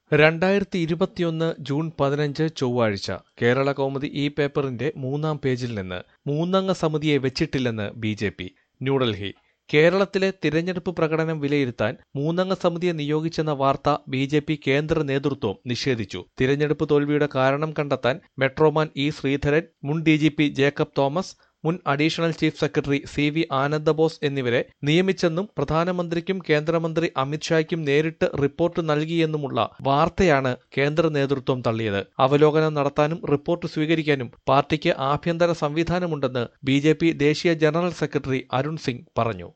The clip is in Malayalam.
രണ്ടായിരത്തി ഇരുപത്തിയൊന്ന് ജൂൺ പതിനഞ്ച് ചൊവ്വാഴ്ച കേരള കൗമുദി ഈ പേപ്പറിന്റെ മൂന്നാം പേജിൽ നിന്ന് മൂന്നംഗ സമിതിയെ വെച്ചിട്ടില്ലെന്ന് ബി ജെ പി ന്യൂഡൽഹി കേരളത്തിലെ തിരഞ്ഞെടുപ്പ് പ്രകടനം വിലയിരുത്താൻ മൂന്നംഗ സമിതിയെ നിയോഗിച്ചെന്ന വാർത്ത ബി ജെ പി കേന്ദ്ര നേതൃത്വം നിഷേധിച്ചു തിരഞ്ഞെടുപ്പ് തോൽവിയുടെ കാരണം കണ്ടെത്താൻ മെട്രോമാൻ ഇ ശ്രീധരൻ മുൻ D G P Jacob Thomas മുൻ additional chief secretary C V Anandabose എന്നിവരെ നിയമിച്ചെന്നും പ്രധാനമന്ത്രിക്കും കേന്ദ്രമന്ത്രി അമിത്ഷായ്ക്കും നേരിട്ട് റിപ്പോർട്ട് നൽകിയെന്നുമുള്ള വാർത്തയാണ് കേന്ദ്ര നേതൃത്വം തള്ളിയത് അവലോകനം നടത്താനും റിപ്പോർട്ട് സ്വീകരിക്കാനും പാർട്ടിക്ക് ആഭ്യന്തര സംവിധാനമുണ്ടെന്ന് ബി ദേശീയ ജനറൽ സെക്രട്ടറി അരുൺ സിംഗ് പറഞ്ഞു